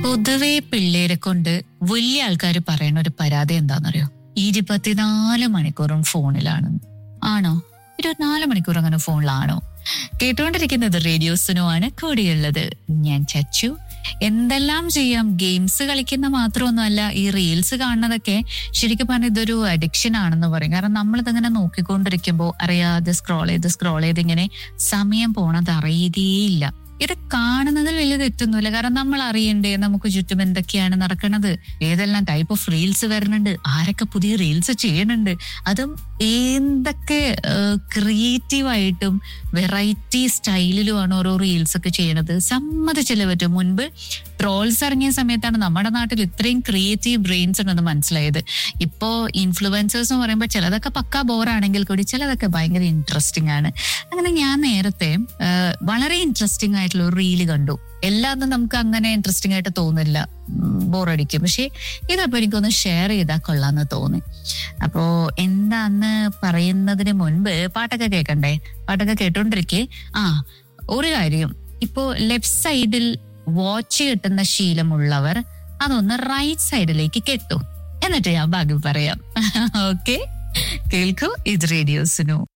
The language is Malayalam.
പൊതുവെ പിള്ളേരെ കൊണ്ട് വലിയ ആൾക്കാർ പറയുന്ന ഒരു പരാതി എന്താണെന്നറിയോ ഇരുപത്തിനാല് മണിക്കൂറും ഫോണിലാണ് ആണോ ഇരുപത്തിനാല് മണിക്കൂർ അങ്ങനെ ഫോണിലാണോ കേട്ടുകൊണ്ടിരിക്കുന്നത് റേഡിയോസിനോ ആണ് കൂടിയുള്ളത് ഞാൻ ചച്ചു എന്തെല്ലാം ചെയ്യാം ഗെയിംസ് കളിക്കുന്ന മാത്രമൊന്നുമല്ല ഈ റീൽസ് കാണുന്നതൊക്കെ ശരിക്കും പറഞ്ഞാൽ ഇതൊരു അഡിക്ഷൻ ആണെന്ന് പറയും കാരണം നമ്മളിതിങ്ങനെ നോക്കിക്കൊണ്ടിരിക്കുമ്പോൾ അറിയാതെ സ്ക്രോൾ ചെയ്ത് സ്ക്രോൾ ചെയ്ത് ഇങ്ങനെ സമയം പോണത് അറിയുകയില്ല ഇത് കാണുന്നതിൽ വലിയ തെറ്റൊന്നുമില്ല കാരണം നമ്മൾ അറിയണ്ടേ നമുക്ക് ചുറ്റും എന്തൊക്കെയാണ് നടക്കുന്നത് ഏതെല്ലാം ടൈപ്പ് ഓഫ് റീൽസ് വരുന്നുണ്ട് ആരൊക്കെ പുതിയ റീൽസ് ചെയ്യുന്നുണ്ട് അതും എന്തൊക്കെ ക്രിയേറ്റീവ് ആയിട്ടും വെറൈറ്റി സ്റ്റൈലിലുമാണ് ഓരോ റീൽസ് ഒക്കെ ചെയ്യണത് സമ്മതിച്ചില്ല പറ്റും മുൻപ് ട്രോൾസ് ഇറങ്ങിയ സമയത്താണ് നമ്മുടെ നാട്ടിൽ ഇത്രയും ക്രിയേറ്റീവ് ബ്രെയിൻസ് ഉണ്ടെന്ന് മനസ്സിലായത് ഇപ്പോ ഇൻഫ്ലുവൻസേഴ്സ് എന്ന് പറയുമ്പോൾ ചിലതൊക്കെ പക്കാ ബോറാണെങ്കിൽ കൂടി ചിലതൊക്കെ ഭയങ്കര ഇൻട്രസ്റ്റിംഗ് ആണ് അങ്ങനെ ഞാൻ നേരത്തെ ആ, വളരെ ഇൻട്രസ്റ്റിംഗ് ആയിട്ടുള്ള ഒരു റീല് കണ്ടു എല്ലാതും നമുക്ക് അങ്ങനെ ഇൻട്രസ്റ്റിംഗ് ആയിട്ട് തോന്നില്ല ബോറടിക്കും പക്ഷെ ഇതപ്പോ എനിക്കൊന്ന് ഷെയർ ചെയ്താൽ കൊള്ളാന്ന് തോന്നി അപ്പോ എന്താന്ന് പറയുന്നതിന് മുൻപ് പാട്ടൊക്കെ കേൾക്കണ്ടേ പാട്ടൊക്കെ കേട്ടോണ്ടിരിക്കെ ആ ഒരു കാര്യം ഇപ്പോ ലെഫ്റ്റ് സൈഡിൽ വാച്ച് കിട്ടുന്ന ശീലമുള്ളവർ അതൊന്ന് റൈറ്റ് സൈഡിലേക്ക് കെട്ടു എന്നിട്ട് ഞാൻ ബാക്കി പറയാം ഓക്കെ കേൾക്കൂ ഇത് റേഡിയോസിനു